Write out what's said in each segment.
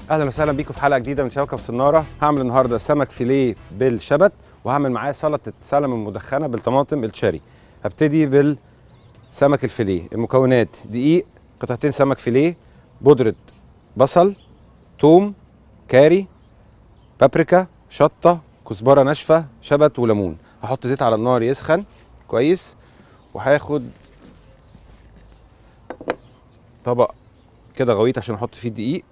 اهلا وسهلا بيكم في حلقه جديده من شبكه الصناره هعمل النهارده سمك فيليه بالشبت وهعمل معاه سلطه سلمون المدخنه بالطماطم الشاري هبتدي بالسمك الفيليه المكونات دقيق قطعتين سمك فيليه بودره بصل توم كاري بابريكا شطه كزبره ناشفه شبت وليمون هحط زيت على النار يسخن كويس وهاخد طبق كده غويط عشان احط فيه الدقيق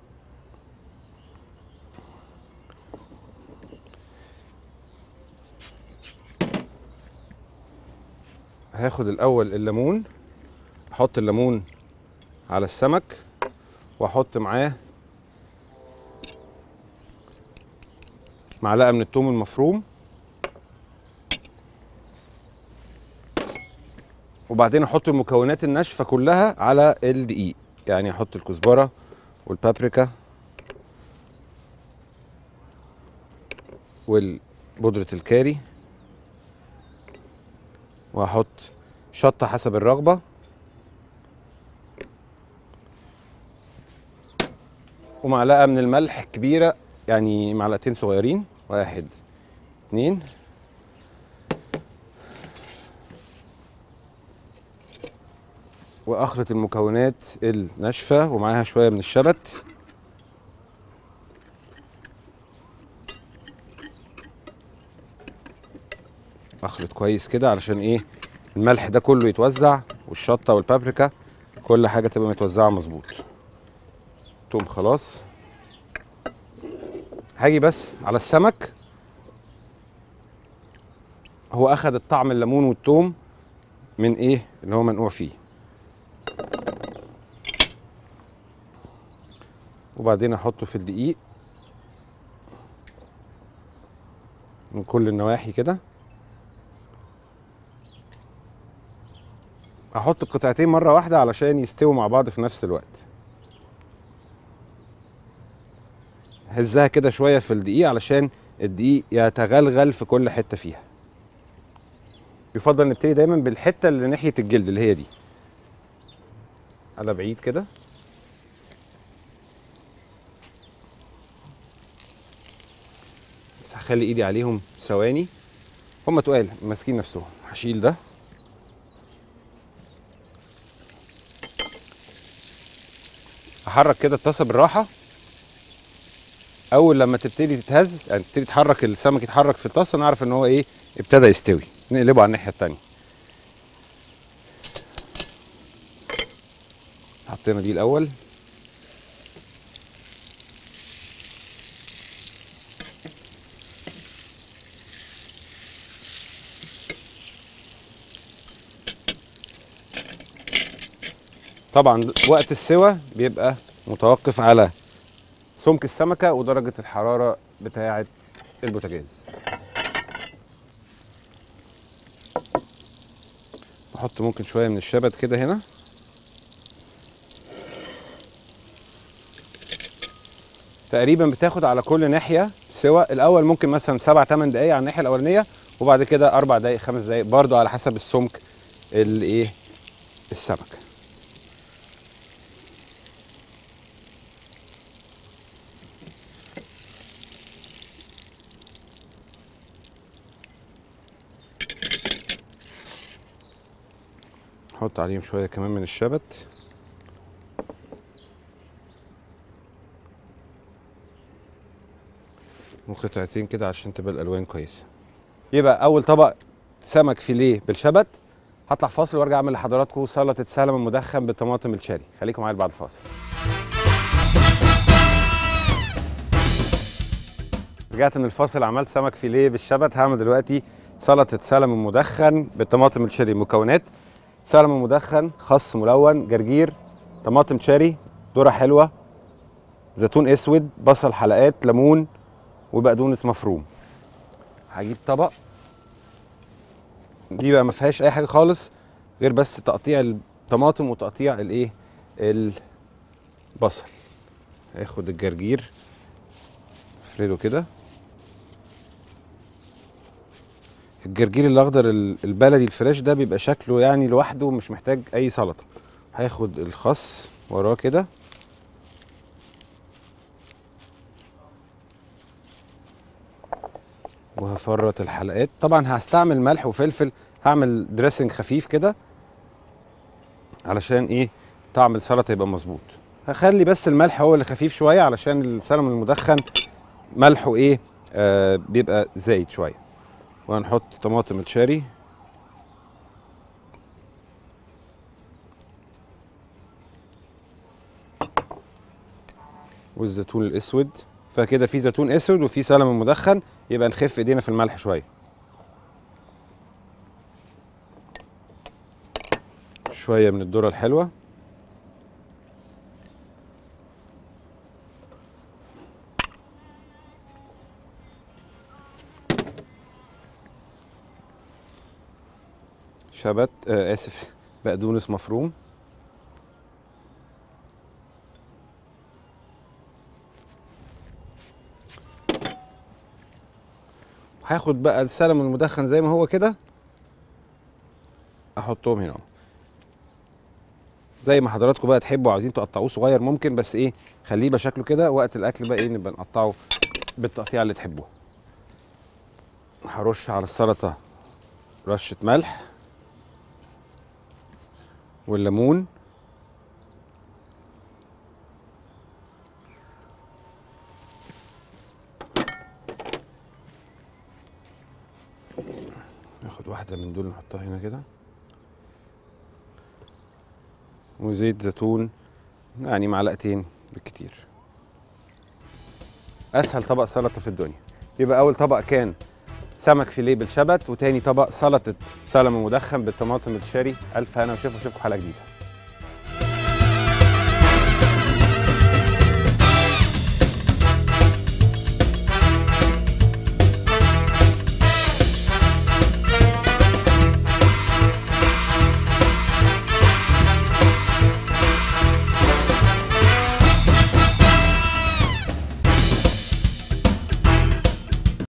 هاخد الاول الليمون احط الليمون على السمك واحط معاه معلقه من الثوم المفروم وبعدين احط المكونات الناشفه كلها على الدقيق يعني احط الكزبره والبابريكا وبودره الكاري وهحط شطه حسب الرغبه ومعلقه من الملح كبيره يعني معلقتين صغيرين واحد اتنين واخلط المكونات الناشفه ومعاها شويه من الشبت اخلط كويس كده علشان ايه الملح ده كله يتوزع والشطه والبابريكا كل حاجه تبقى متوزعه مظبوط توم خلاص هاجي بس على السمك هو اخد الطعم الليمون والثوم من ايه اللي هو منقوع فيه وبعدين احطه في الدقيق من كل النواحي كده احط القطعتين مره واحده علشان يستووا مع بعض في نفس الوقت هزها كده شويه في الدقيق علشان الدقيق يتغلغل في كل حته فيها يفضل نبتدي دايما بالحته اللي ناحيه الجلد اللي هي دي على بعيد كده بس هخلي ايدي عليهم ثواني هما تقال ماسكين نفسهم هشيل ده احرك كده الطاسه بالراحه اول لما تبتدي تتهز يعني تبتدي تحرك السمك يتحرك في الطاسه نعرف ان هو ايه ابتدى يستوي نقلبه على الناحيه التانيه حطينا دي الاول طبعا وقت السوى بيبقى متوقف على سمك السمكه ودرجه الحراره بتاعه البوتاجاز بحط ممكن شويه من الشبت كده هنا تقريبا بتاخد على كل ناحيه سوا الاول ممكن مثلا 7 8 دقائق على الناحيه الاولانيه وبعد كده 4 دقائق 5 دقائق برضو على حسب السمك الايه السمكه نحط عليهم شويه كمان من الشبت وقطعتين كده عشان تبقى الالوان كويسه يبقى اول طبق سمك فيليه بالشبت هطلع فاصل وارجع اعمل لحضراتكم سلطه سلمون مدخن بالطماطم الشاري خليكم معايا بعد الفاصل رجعت من الفاصل عملت سمك فيليه بالشبت هعمل دلوقتي سلطه سلمون مدخن بالطماطم الشاري مكونات سلمون مدخن خس ملون جرجير طماطم شاري ذره حلوه زيتون اسود بصل حلقات ليمون وبقدونس مفروم هجيب طبق دي بقى ما فيهاش اي حاجه خالص غير بس تقطيع الطماطم وتقطيع الايه البصل هاخد الجرجير افرده كده الجرجير الاخضر البلدي الفريش ده بيبقى شكله يعني لوحده مش محتاج اي سلطه هاخد الخس وراه كده وهفرط الحلقات طبعا هستعمل ملح وفلفل هعمل دريسنج خفيف كده علشان ايه طعم السلطه يبقى مظبوط هخلي بس الملح هو اللي خفيف شويه علشان السلمون المدخن ملحه ايه آه بيبقى زايد شويه وهنحط طماطم الشاري والزيتون الاسود فكده في زيتون اسود وفي سلمون مدخن يبقى نخف ايدينا في الملح شويه شويه من الذره الحلوه شبت آه اسف بقدونس مفروم هاخد بقى السلمون المدخن زي ما هو كده احطهم هنا زي ما حضراتكم بقى تحبوا عاوزين تقطعوه صغير ممكن بس ايه خليه يبقى شكله كده وقت الاكل بقى ايه نبقى نقطعه بالتقطيع اللي تحبوه هرش على السلطه رشه ملح والليمون ناخد واحدة من دول نحطها هنا كده وزيت زيتون يعني معلقتين بالكتير اسهل طبق سلطة في الدنيا يبقى اول طبق كان سمك فيليه بالشبت وتاني طبق سلطة سلمون مدخن بالطماطم الشاري الف هنا وشوفوا اشوفكم حلقة جديدة